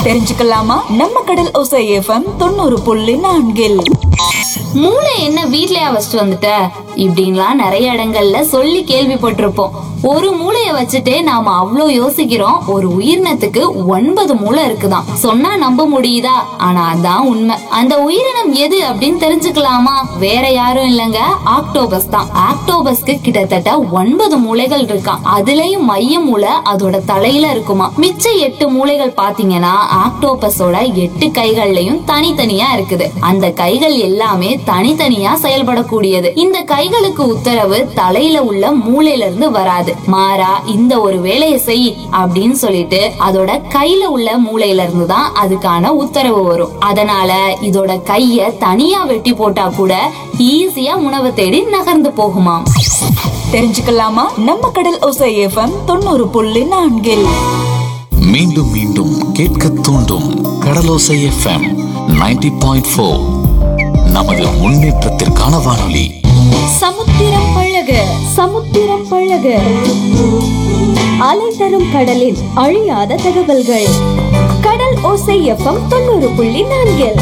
தெரிஞ்சுக்கலாமா நம்ம கடல் ஒசை எஃப்எம் தொண்ணூறு புள்ளி நான்கில் மூளை என்ன வீட்லயா வச்சுட்டு வந்துட்ட இப்படின்லாம் நிறைய இடங்கள்ல சொல்லி கேள்விப்பட்டிருப்போம் ஒரு மூளைய வச்சுட்டே நாம அவ்ளோ யோசிக்கிறோம் ஒரு உயிரினத்துக்கு ஒன்பது மூளை இருக்குதாம் சொன்னா நம்ப முடியுதா ஆனா அதான் உண்மை அந்த உயிரினம் எது அப்படின்னு தெரிஞ்சுக்கலாமா வேற யாரும் இல்லங்க ஆக்டோபஸ் தான் ஆக்டோபஸ்க்கு கிட்டத்தட்ட ஒன்பது மூளைகள் இருக்காம் அதுலயும் மைய மூளை அதோட தலையில இருக்குமா மிச்ச எட்டு மூளைகள் பாத்தீங்கன்னா ஆக்டோபஸோட எட்டு கைகள்லயும் தனித்தனியா இருக்குது அந்த கைகள் எல்லாமே தனித்தனியா செயல்படக்கூடியது இந்த கைகளுக்கு உத்தரவு தலையில உள்ள மூளையில இருந்து வராது மாறா இந்த ஒரு வேலையை செய் அப்படின்னு சொல்லிட்டு அதோட கையில உள்ள மூளையில இருந்து தான் அதுக்கான உத்தரவு வரும் அதனால இதோட கைய தனியா வெட்டி போட்டா கூட ஈஸியா உணவு தேடி நகர்ந்து போகுமாம் தெரிஞ்சுக்கலாமா நம்ம கடல் ஒசை எஃப்எம் தொண்ணூறு புள்ளி நான்கில் மீண்டும் மீண்டும் கேட்க தூண்டும் கடலோசை எஃப்எம் 90.4 பாயிண்ட் ஃபோர் நமது முன்னேற்றத்திற்கான வானொலி சமுத்திரம் பழக சமுத்திரம் பழக அலை தரும் கடலின் அழியாத தகவல்கள் கடல் ஓசை எஃப்எம் தொண்ணூறு புள்ளி நான்கில்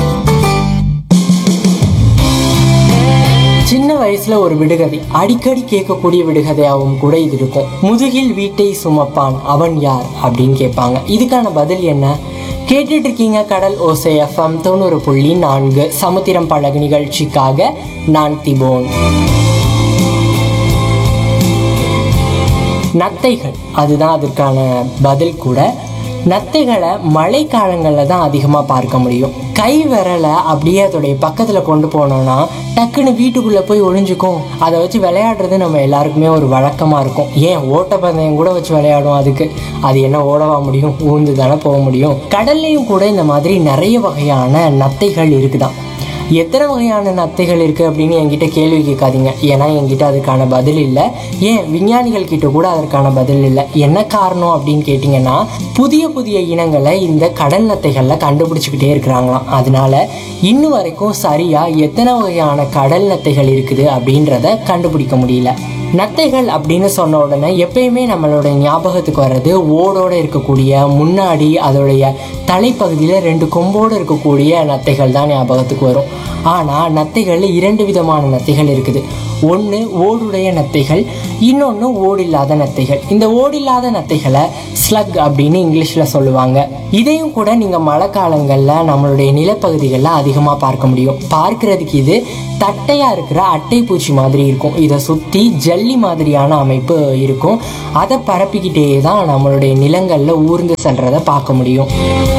சின்ன வயசுல ஒரு விடுகதை அடிக்கடி கேட்கக்கூடிய விடுகதையாகவும் கூட இது இருக்கும் முதுகில் வீட்டை சுமப்பான் அவன் யார் அப்படின்னு கேட்பாங்க இதுக்கான பதில் என்ன கேட்டுட்டு இருக்கீங்க கடல் ஓசை எஃப்எம் தொண்ணூறு புள்ளி நான்கு சமுத்திரம் பழகு நிகழ்ச்சிக்காக நான் திபோன் நத்தைகள் அதுதான் அதற்கான பதில் கூட நத்தைகளை மழை காலங்களில் தான் அதிகமாக பார்க்க முடியும் கை விரலை அப்படியே அதோடைய பக்கத்தில் கொண்டு போனோம்னா டக்குன்னு வீட்டுக்குள்ளே போய் ஒளிஞ்சுக்கும் அதை வச்சு விளையாடுறது நம்ம எல்லாருக்குமே ஒரு வழக்கமாக இருக்கும் ஏன் ஓட்டப்பந்தயம் கூட வச்சு விளையாடும் அதுக்கு அது என்ன ஓடவா முடியும் ஊந்து தானே போக முடியும் கடல்லையும் கூட இந்த மாதிரி நிறைய வகையான நத்தைகள் இருக்குதான் எத்தனை வகையான நத்தைகள் இருக்குது அப்படின்னு என்கிட்ட கேள்வி கேட்காதீங்க ஏன்னா என்கிட்ட அதுக்கான பதில் இல்லை ஏன் விஞ்ஞானிகள் கிட்ட கூட அதற்கான பதில் இல்லை என்ன காரணம் அப்படின்னு கேட்டிங்கன்னா புதிய புதிய இனங்களை இந்த கடல் நத்தைகளில் கண்டுபிடிச்சிக்கிட்டே இருக்கிறாங்களாம் அதனால இன்னும் வரைக்கும் சரியாக எத்தனை வகையான கடல் நத்தைகள் இருக்குது அப்படின்றத கண்டுபிடிக்க முடியல நத்தைகள் அப்படின்னு சொன்ன உடனே எப்பயுமே நம்மளோட ஞாபகத்துக்கு வர்றது ஓடோட இருக்கக்கூடிய முன்னாடி அதோடைய தலைப்பகுதியில் ரெண்டு கொம்போடு இருக்கக்கூடிய நத்தைகள் தான் ஞாபகத்துக்கு வரும் ஆனால் நத்தைகள் இரண்டு விதமான நத்தைகள் இருக்குது ஒன்று ஓடுடைய நத்தைகள் இன்னொன்று ஓடில்லாத நத்தைகள் இந்த ஓடில்லாத நத்தைகளை ஸ்லக் அப்படின்னு இங்கிலீஷில் சொல்லுவாங்க இதையும் கூட நீங்கள் மழை காலங்களில் நம்மளுடைய நிலப்பகுதிகளில் அதிகமாக பார்க்க முடியும் பார்க்கறதுக்கு இது தட்டையாக இருக்கிற அட்டை பூச்சி மாதிரி இருக்கும் இதை சுற்றி ஜல்லி மாதிரியான அமைப்பு இருக்கும் அதை பரப்பிக்கிட்டே தான் நம்மளுடைய நிலங்களில் ஊர்ந்து செல்றதை பார்க்க முடியும்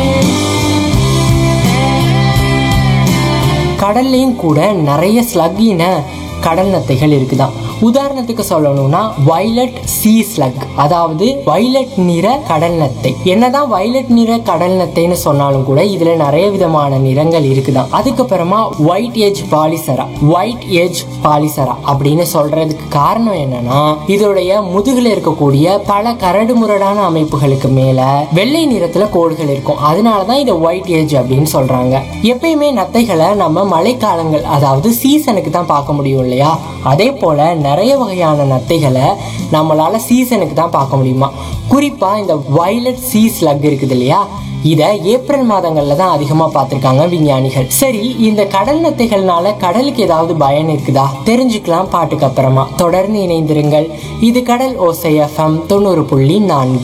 கடல்லையும் கூட நிறைய ஸ்லக்கின கடல் நத்தைகள் இருக்குதாம் உதாரணத்துக்கு சொல்லணும்னா வைலட் சீ ஸ்லக் அதாவது வைலட் நிற கடல் நத்தை என்னதான் வைலட் நிற கடல் நத்தைன்னு சொன்னாலும் கூட இதுல நிறைய விதமான நிறங்கள் இருக்குதாம் அதுக்கப்புறமா white edge Polycera white edge Polycera அப்படின்னு சொல்றதுக்கு காரணம் என்னன்னா இதோடைய முதுகுல இருக்கக்கூடிய பல கரடு முரடான அமைப்புகளுக்கு மேல வெள்ளை நிறத்துல கோடுகள் இருக்கும் அதனாலதான் இதை ஒயிட் ஏஜ் அப்படின்னு சொல்றாங்க எப்பயுமே நத்தைகளை நம்ம மழைக்காலங்கள் அதாவது சீசனுக்கு தான் பார்க்க முடியும் இல்லையா அதே போல நிறைய வகையான நத்தைகளை நம்மளால சீசனுக்கு தான் பார்க்க முடியுமா குறிப்பா இந்த வயலட் சீ ஸ்லக் இருக்குது இல்லையா இதை ஏப்ரல் மாதங்கள்ல தான் அதிகமா பார்த்திருக்காங்க விஞ்ஞானிகள் சரி இந்த கடல் நத்தைகள்னால கடலுக்கு ஏதாவது பயன் இருக்குதா தெரிஞ்சுக்கலாம் பாட்டுக்கு அப்புறமா தொடர்ந்து இணைந்திருங்கள் இது கடல் ஓசை எஃப்எம் தொண்ணூறு புள்ளி நான்கு